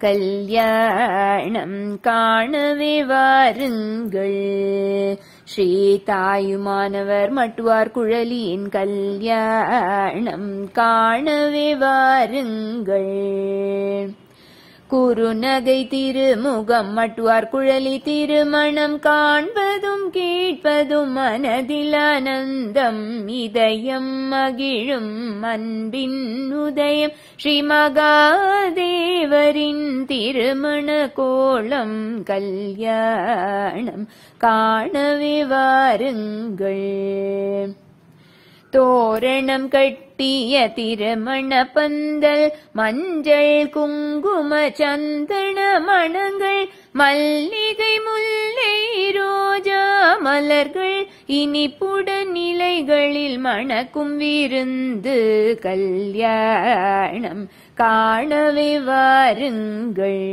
கல்யாணம் காணவே வாருங்கள் ஸ்ரீ தாயுமானவர் மட்டுவார் குழலியின் கல்யாணம் காணவே வாருங்கள் குறுநகை திருமுகம் மட்டுவார் குழலி திருமணம் காண்பதும் கேட்பதும் மனதில் ஆனந்தம் இதயம் மகிழும் அன்பின் உதயம் ஸ்ரீ மகாதேவரின் திருமண கோலம் கல்யாணம் காணவே வாருங்கள் தோரணம் கட்டிய திருமண பந்தல் மஞ்சள் குங்கும சந்தன மணங்கள் மல்லிகை முல்லை ரோஜா மலர்கள் இனிப்புடன் நிலைகளில் மணக்கும் விருந்து கல்யாணம் காணவே வாருங்கள்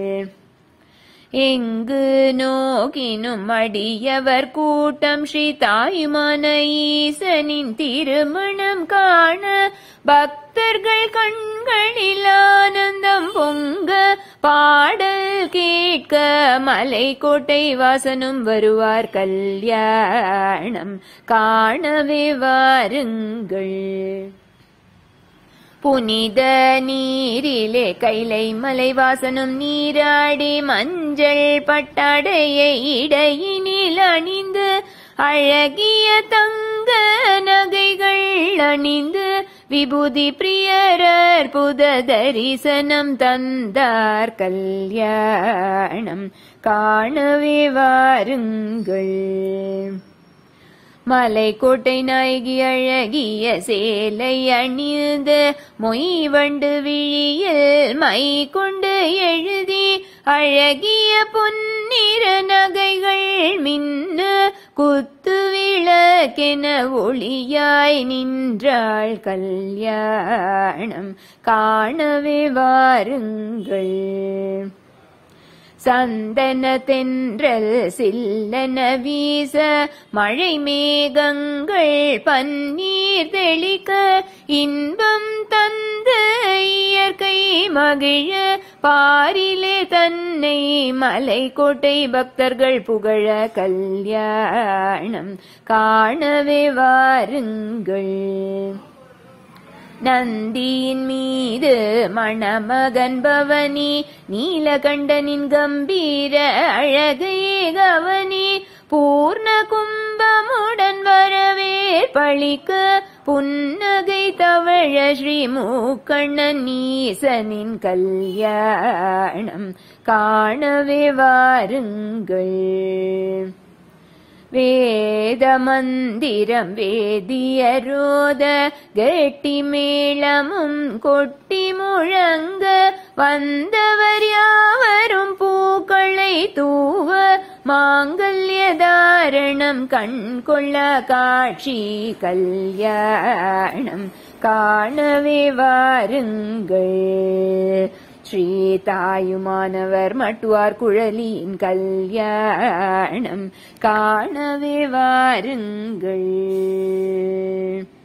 எங்கு நோக்கினும் அடியவர் கூட்டம் ஸ்ரீ தாயுமான ஈசனின் திருமணம் காண பக்தர்கள் கண்களில் ஆனந்தம் பொங்க பாடல் கேட்க மலைக்கோட்டை வாசனும் வருவார் கல்யாணம் காணவே வாருங்கள் புனித நீரிலே கைலை மலைவாசனும் நீராடி மஞ்சள் பட்டாடையை இடையினில் அணிந்து அழகிய தங்க நகைகள் அணிந்து விபூதி பிரியரர் புத தரிசனம் தந்தார் கல்யாணம் காணவே வாருங்கள் மலைக்கோட்டை நாயகி அழகிய சேலை அணிந்து மொய்வண்டு விழியில் மை கொண்டு எழுதி அழகிய பொன்னிற நகைகள் மின்ன குத்து விளக்கென ஒளியாய் நின்றாள் கல்யாணம் காணவே வாருங்கள் சந்தன தென்றல் சில்லன வீச மழை மேகங்கள் பன்னீர் தெளிக்க இன்பம் தந்த இயற்கை மகிழ பாரிலே தன்னை மலை கோட்டை பக்தர்கள் புகழ கல்யாணம் காணவே வாருங்கள் நந்தியின் மீது மணமகன் பவனி நீலகண்டனின் கம்பீர அழகே கவனி பூர்ண கும்பமுடன் வரவேற்பளிக்க புன்னகை தவழ ஸ்ரீ மூக்கண்ணன் ஈசனின் கல்யாணம் காணவே வாருங்கள் வேத மந்திரம் வேதியரோத கெட்டி மேளமும் கொட்டி முழங்க வந்தவர் யாவரும் பூக்களை தூவ மாங்கல்ய தாரணம் கண் கொள்ள காட்சி கல்யாணம் காணவே வாருங்கள் ஸ்ரீ தாயுமானவர் மட்டுவார் குழலியின் கல்யாணம் காணவே வாருங்கள்